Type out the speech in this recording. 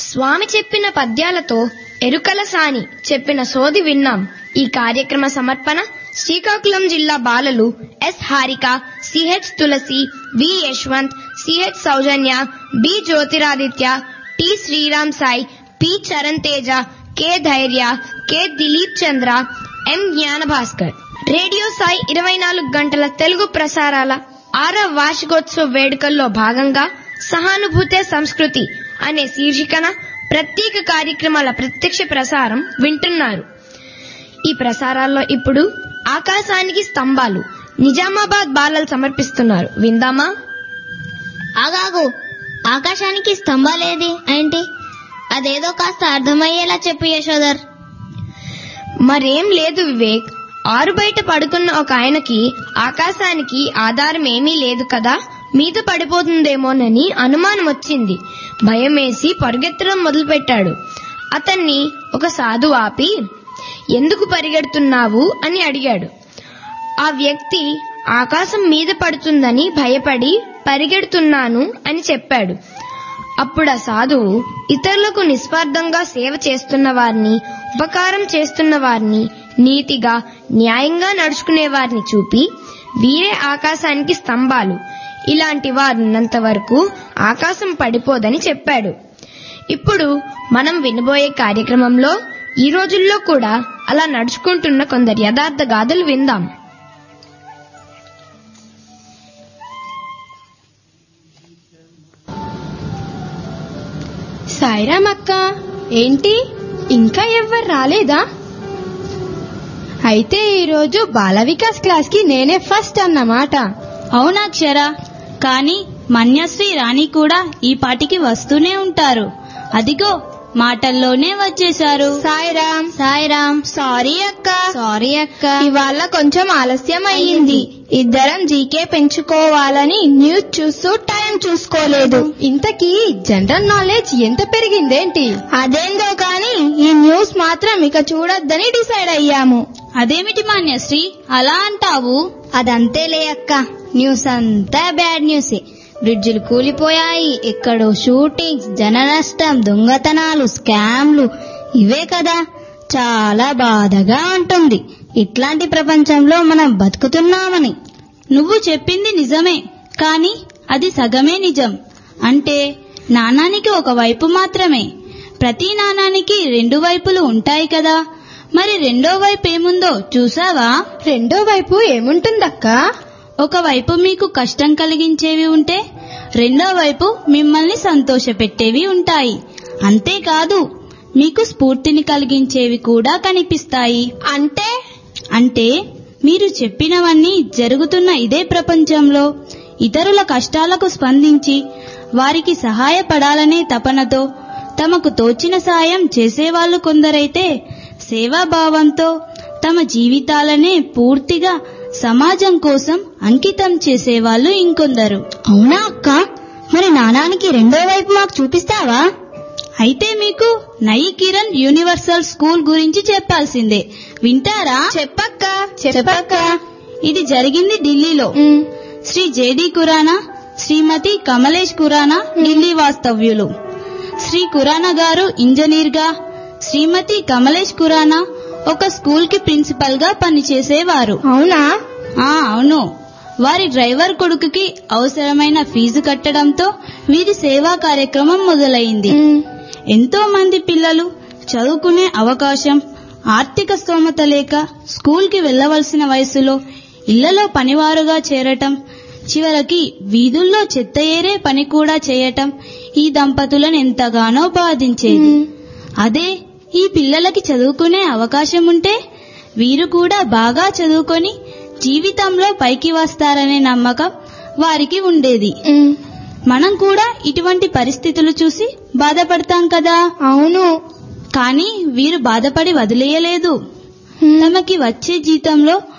స్వామి చెప్పిన పద్యాలతో ఎరుకల సాని చెప్పిన సోది విన్నాం ఈ కార్యక్రమ సమర్పణ శ్రీకాకుళం జిల్లా బాలలు S Harika CH Tulasi V Yashwanth CH Soujanya B Jyotiraditya T Sriram Sai P Charan Teja K Dhairya K Dilip Chandra M Gnana Bhaskar radio Sai ఇరవై నాలుగు గంటల తెలుగు ప్రసారాల ఆరవ వార్షికోత్సవ వేడుకల్లో భాగంగా సహానుభూతే సంస్కృతి అనే శీర్షికన ప్రత్యేక కార్యక్రమాల ప్రత్యక్ష ప్రసారం వింటున్నారు ఈ ప్రసారాల్లో ఇప్పుడు ఆకాశానికి స్తంభాలు నిజామాబాద్ బాలలు సమర్పిస్తున్నారు విందామా ఆగాగు ఆకాశానికి స్తంభాలేది ఏంటి అదేదో కాస్త అర్థమయ్యేలా చెప్పు యశోదర్ మరేం లేదు వివేక్ ఆరు బయట పడుకున్న ఒక ఆయనకి ఆకాశానికి ఆధారం ఏమీ లేదు కదా మీద పడిపోతుందేమోనని అనుమానం వచ్చింది భయమేసి పరుగెత్తడం మొదలుపెట్టాడు అతన్ని ఒక సాధు ఆపి ఎందుకు పరిగెడుతున్నావు అని అడిగాడు ఆ వ్యక్తి ఆకాశం మీద పడుతుందని భయపడి పరిగెడుతున్నాను అని చెప్పాడు అప్పుడు ఆ సాధువు ఇతరులకు నిస్వార్థంగా సేవ చేస్తున్న వారిని ఉపకారం చేస్తున్న వారిని నీతిగా న్యాయంగా నడుచుకునే వారిని చూపి వీరే ఆకాశానికి స్తంభాలు ఇలాంటి వారున్నంత వరకు ఆకాశం పడిపోదని చెప్పాడు ఇప్పుడు మనం వినబోయే కార్యక్రమంలో ఈ రోజుల్లో కూడా అలా నడుచుకుంటున్న కొందరు యథార్థ గాథలు విందాం సాయిరామ్ అక్క ఏంటి ఇంకా ఎవ్వరు రాలేదా అయితే ఈరోజు బాల వికాస్ క్లాస్ కి నేనే ఫస్ట్ అన్నమాట అవునాక్షరా కానీ మన్యశ్రీ రాణి కూడా ఈ పాటికి వస్తూనే ఉంటారు అదిగో మాటల్లోనే వచ్చేశారు సాయిరామ్ సాయిరామ్ సారీ అక్క సారీ అక్క ఇవాళ కొంచెం ఆలస్యం అయ్యింది ఇద్దరం జీకే పెంచుకోవాలని న్యూస్ చూస్తూ టైం చూసుకోలేదు ఇంతకీ జనరల్ నాలెడ్జ్ ఎంత పెరిగిందేంటి అదేందో కానీ ఈ న్యూస్ మాత్రం ఇక చూడొద్దని డిసైడ్ అయ్యాము అదేమిటి మాన్యశ్రీ అలా అంటావు అదంతేలే అక్క న్యూస్ అంతా బ్యాడ్ న్యూసే బ్రిడ్జిలు కూలిపోయాయి ఎక్కడో షూటింగ్స్ జన నష్టం దొంగతనాలు స్కామ్లు ఇవే కదా చాలా బాధగా ఉంటుంది ఇట్లాంటి ప్రపంచంలో మనం బతుకుతున్నామని నువ్వు చెప్పింది నిజమే కానీ అది సగమే నిజం అంటే నాణానికి ఒక వైపు మాత్రమే ప్రతి నాణానికి రెండు వైపులు ఉంటాయి కదా మరి రెండో వైపు ఏముందో చూసావా రెండో వైపు ఏముంటుందక్క ఒకవైపు మీకు కష్టం కలిగించేవి ఉంటే రెండో వైపు మిమ్మల్ని సంతోషపెట్టేవి ఉంటాయి అంతేకాదు మీకు స్ఫూర్తిని కలిగించేవి కూడా కనిపిస్తాయి అంటే అంటే మీరు చెప్పినవన్నీ జరుగుతున్న ఇదే ప్రపంచంలో ఇతరుల కష్టాలకు స్పందించి వారికి సహాయపడాలనే తపనతో తమకు తోచిన సాయం చేసేవాళ్లు కొందరైతే సేవాభావంతో తమ జీవితాలనే పూర్తిగా సమాజం కోసం అంకితం చేసేవాళ్లు ఇంకొందరు అవునా అక్క మరి నాణానికి రెండో వైపు మాకు చూపిస్తావా అయితే మీకు నయి కిరణ్ యూనివర్సల్ స్కూల్ గురించి చెప్పాల్సిందే వింటారా చెప్పక్క చెప్పక్క ఇది జరిగింది ఢిల్లీలో ఉమ్, శ్రీ జేడి కురానా శ్రీమతి కమలేష్ కురానా ఢిల్లీ వాస్తవ్యులు శ్రీ కురానా గారు ఇంజనీర్ గా శ్రీమతి కమలేష్ కురానా ఒక స్కూల్ కి ప్రిన్సిపల్ గా పనిచేసేవారు అవునా ఆ అవును వారి డ్రైవర్ కొడుకుకి అవసరమైన ఫీజు కట్టడంతో వీరి సేవా కార్యక్రమం మొదలైంది ఉమ్, ఎంతో మంది పిల్లలు చదువుకునే అవకాశం ఆర్థిక స్తోమత లేక స్కూల్ కి వెళ్లవలసిన వయసులో ఇళ్లలో పనివారుగా చేరటం చివరికి వీధుల్లో చెత్త ఏరే పని కూడా చేయటం ఈ దంపతులను ఎంతగానో బాధించేది ఉమ్. అదే ఈ పిల్లలకి చదువుకునే అవకాశం ఉంటే వీరు కూడా బాగా చదువుకొని జీవితంలో పైకి వస్తారనే నమ్మకం వారికి ఉండేది ఉమ్, మనం కూడా ఇటువంటి పరిస్థితులు చూసి బాధపడతాం కదా అవును కానీ వీరు బాధపడి వదిలేయలేదు ఉమ్. తమకి వచ్చే జీతంలో